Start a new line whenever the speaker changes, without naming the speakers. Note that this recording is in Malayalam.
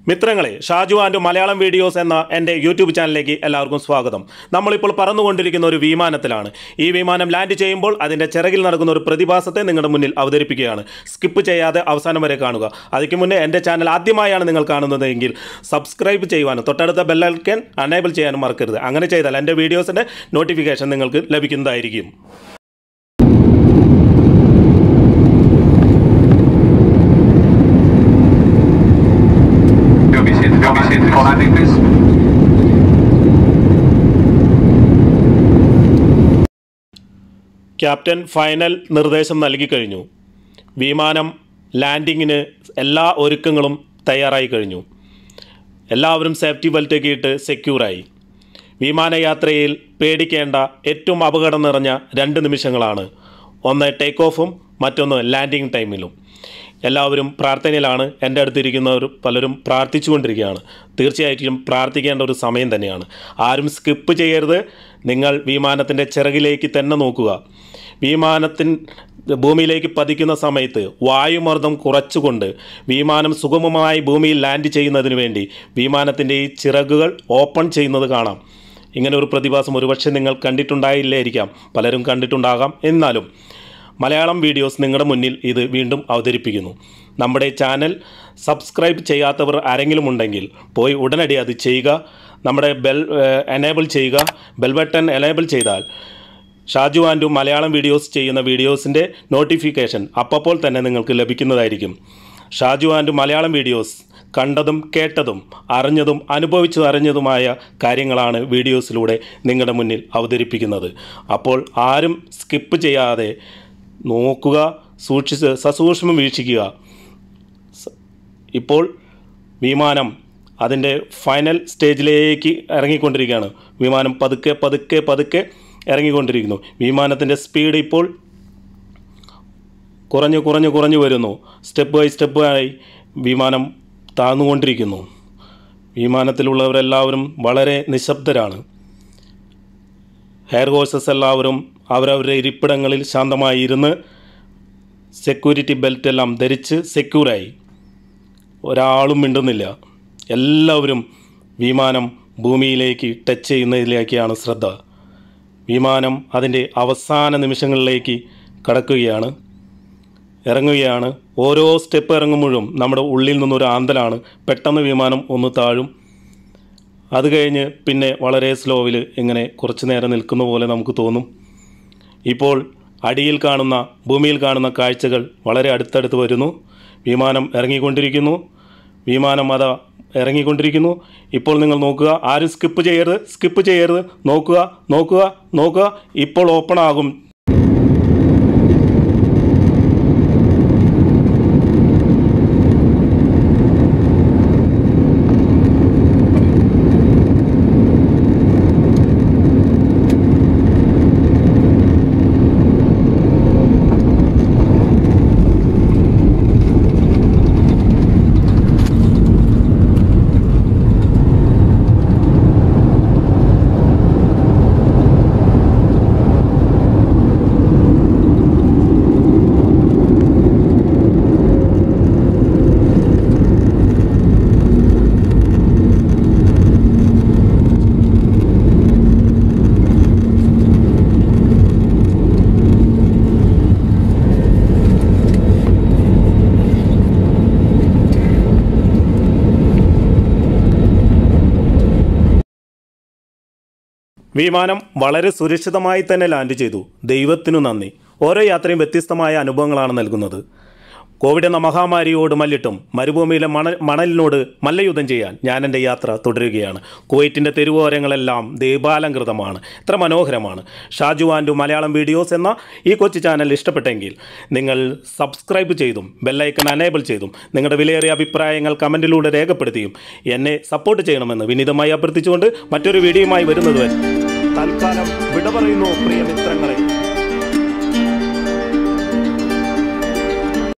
മിത്രങ്ങളെ ഷാജു ആൻഡ് മലയാളം വീഡിയോസ് എന്ന എൻ്റെ യൂട്യൂബ് ചാനലിലേക്ക് എല്ലാവർക്കും സ്വാഗതം നമ്മളിപ്പോൾ പറന്നുകൊണ്ടിരിക്കുന്ന ഒരു വിമാനത്തിലാണ് ഈ വിമാനം ലാൻഡ് ചെയ്യുമ്പോൾ അതിൻ്റെ ചിറകിൽ നടക്കുന്ന ഒരു പ്രതിഭാസത്തെ നിങ്ങളുടെ മുന്നിൽ അവതരിപ്പിക്കുകയാണ് സ്കിപ്പ് ചെയ്യാതെ അവസാനം വരെ കാണുക അതിക്ക് മുന്നേ എൻ്റെ ചാനൽ ആദ്യമായാണ് നിങ്ങൾ കാണുന്നതെങ്കിൽ സബ്സ്ക്രൈബ് ചെയ്യുവാനും തൊട്ടടുത്ത ബെല്ലൈക്കൻ അനേബിൾ ചെയ്യാനും മറക്കരുത് അങ്ങനെ ചെയ്താൽ എൻ്റെ വീഡിയോസിൻ്റെ നോട്ടിഫിക്കേഷൻ നിങ്ങൾക്ക് ലഭിക്കുന്നതായിരിക്കും
You'll be seated, you'll be seated for landing, please.
Captain final നിർദ്ദേശം നൽകിക്കഴിഞ്ഞു വിമാനം ലാൻഡിങ്ങിന് എല്ലാ ഒരുക്കങ്ങളും തയ്യാറായി കഴിഞ്ഞു എല്ലാവരും സേഫ്റ്റി ബെൽറ്റൊക്കെ ഇട്ട് സെക്യൂറായി വിമാനയാത്രയിൽ പേടിക്കേണ്ട ഏറ്റവും അപകടം നിറഞ്ഞ രണ്ട് നിമിഷങ്ങളാണ് ഒന്ന് ടേക്ക് ഓഫും മറ്റൊന്ന് ലാൻഡിങ് ടൈമിലും എല്ലാവരും പ്രാർത്ഥനയിലാണ് എൻ്റെ അടുത്തിരിക്കുന്നവർ പലരും പ്രാർത്ഥിച്ചുകൊണ്ടിരിക്കുകയാണ് തീർച്ചയായിട്ടും പ്രാർത്ഥിക്കേണ്ട ഒരു സമയം തന്നെയാണ് ആരും സ്കിപ്പ് ചെയ്യരുത് നിങ്ങൾ വിമാനത്തിൻ്റെ ചിറകിലേക്ക് തന്നെ നോക്കുക വിമാനത്തിൻ ഭൂമിയിലേക്ക് പതിക്കുന്ന സമയത്ത് വായുമർദ്ദം കുറച്ചുകൊണ്ട് വിമാനം സുഗമമായി ഭൂമിയിൽ ലാൻഡ് ചെയ്യുന്നതിന് വേണ്ടി വിമാനത്തിൻ്റെ ഈ ചിറകുകൾ ഓപ്പൺ ചെയ്യുന്നത് കാണാം ഇങ്ങനെ ഒരു പ്രതിഭാസം ഒരുപക്ഷെ നിങ്ങൾ കണ്ടിട്ടുണ്ടായില്ലായിരിക്കാം പലരും കണ്ടിട്ടുണ്ടാകാം എന്നാലും മലയാളം വീഡിയോസ് നിങ്ങളുടെ മുന്നിൽ ഇത് വീണ്ടും അവതരിപ്പിക്കുന്നു നമ്മുടെ ചാനൽ സബ്സ്ക്രൈബ് ചെയ്യാത്തവർ ആരെങ്കിലും ഉണ്ടെങ്കിൽ പോയി ഉടനടി അത് ചെയ്യുക നമ്മുടെ ബെൽ എനേബിൾ ചെയ്യുക ബെൽ ബട്ടൺ എനേബിൾ ചെയ്താൽ ഷാജു ആൻഡു മലയാളം വീഡിയോസ് ചെയ്യുന്ന വീഡിയോസിൻ്റെ നോട്ടിഫിക്കേഷൻ അപ്പോൾ തന്നെ നിങ്ങൾക്ക് ലഭിക്കുന്നതായിരിക്കും ഷാജു ആൻഡ് മലയാളം വീഡിയോസ് കണ്ടതും കേട്ടതും അറിഞ്ഞതും അനുഭവിച്ചു അറിഞ്ഞതുമായ കാര്യങ്ങളാണ് വീഡിയോസിലൂടെ നിങ്ങളുടെ മുന്നിൽ അവതരിപ്പിക്കുന്നത് അപ്പോൾ ആരും സ്കിപ്പ് ചെയ്യാതെ നോക്കുക സൂക്ഷിച്ച് സസൂക്ഷ്മം വീക്ഷിക്കുക സ- ഇപ്പോൾ വിമാനം അതിൻ്റെ ഫൈനൽ സ്റ്റേജിലേക്ക് ഇറങ്ങിക്കൊണ്ടിരിക്കുകയാണ് വിമാനം പതുക്കെ പതുക്കെ പതുക്കെ ഇറങ്ങിക്കൊണ്ടിരിക്കുന്നു വിമാനത്തിൻ്റെ സ്പീഡ് ഇപ്പോൾ കുറഞ്ഞു കുറഞ്ഞു കുറഞ്ഞു വരുന്നു സ്റ്റെപ്പ് ബൈ സ്റ്റെപ്പ് ആയി വിമാനം താഴ്ന്നുകൊണ്ടിരിക്കുന്നു വിമാനത്തിലുള്ളവരെല്ലാവരും വളരെ നിശബ്ദരാണ് എയർ ഹോഴ്സസ് എല്ലാവരും അവരവരുടെ ഇരിപ്പിടങ്ങളിൽ ശാന്തമായി ഇരുന്ന് സെക്യൂരിറ്റി ബെൽറ്റ് എല്ലാം ധരിച്ച് സെക്യൂറായി ഒരാളും മിണ്ടുന്നില്ല എല്ലാവരും വിമാനം ഭൂമിയിലേക്ക് ടച്ച് ചെയ്യുന്നതിലേക്കാണ് ശ്രദ്ധ വിമാനം അതിൻ്റെ അവസാന നിമിഷങ്ങളിലേക്ക് കടക്കുകയാണ് ഇറങ്ങുകയാണ് ഓരോ സ്റ്റെപ്പ് ഇറങ്ങുമ്പോഴും നമ്മുടെ ഉള്ളിൽ നിന്നൊരു ആന്തലാണ് പെട്ടെന്ന് വിമാനം ഒന്ന് താഴും അത് കഴിഞ്ഞ് പിന്നെ വളരെ സ്ലോവിൽ ഇങ്ങനെ കുറച്ച് നേരം നിൽക്കുന്ന പോലെ നമുക്ക് തോന്നും ഇപ്പോൾ അടിയിൽ കാണുന്ന ഭൂമിയിൽ കാണുന്ന കാഴ്ചകൾ വളരെ അടുത്തടുത്ത് വരുന്നു വിമാനം ഇറങ്ങിക്കൊണ്ടിരിക്കുന്നു വിമാനം അത ഇറങ്ങിക്കൊണ്ടിരിക്കുന്നു ഇപ്പോൾ നിങ്ങൾ നോക്കുക ആരും സ്കിപ്പ് ചെയ്യരുത് സ്കിപ്പ് ചെയ്യരുത് നോക്കുക നോക്കുക നോക്കുക ഇപ്പോൾ ഓപ്പൺ ആകും വിമാനം വളരെ സുരക്ഷിതമായി തന്നെ ലാൻഡ് ചെയ്തു ദൈവത്തിനു നന്ദി ഓരോ യാത്രയും വ്യത്യസ്തമായ അനുഭവങ്ങളാണ് നൽകുന്നത് കോവിഡ് എന്ന മഹാമാരിയോട് മല്ലിട്ടും മരുഭൂമിയിലെ മണ മണലിനോട് മല്ലയുദ്ധം ചെയ്യാൻ ഞാൻ എൻ്റെ യാത്ര തുടരുകയാണ് കുവൈറ്റിൻ്റെ തെരുവോരങ്ങളെല്ലാം ദീപാലങ്കൃതമാണ് എത്ര മനോഹരമാണ് ഷാജു ആൻഡു മലയാളം വീഡിയോസ് എന്ന ഈ കൊച്ചു ചാനൽ ഇഷ്ടപ്പെട്ടെങ്കിൽ നിങ്ങൾ സബ്സ്ക്രൈബ് ചെയ്തും ബെല്ലൈക്കൺ അനേബിൾ ചെയ്തും നിങ്ങളുടെ വിലയേറിയ അഭിപ്രായങ്ങൾ കമൻറ്റിലൂടെ രേഖപ്പെടുത്തിയും എന്നെ സപ്പോർട്ട് ചെയ്യണമെന്ന് വിനീതമായി അഭ്യർത്ഥിച്ചുകൊണ്ട് മറ്റൊരു വീഡിയോയുമായി വരുന്നതുവരെ തൽക്കാലം വിട പറയുന്നു പ്രിയ മിത്രങ്ങളെ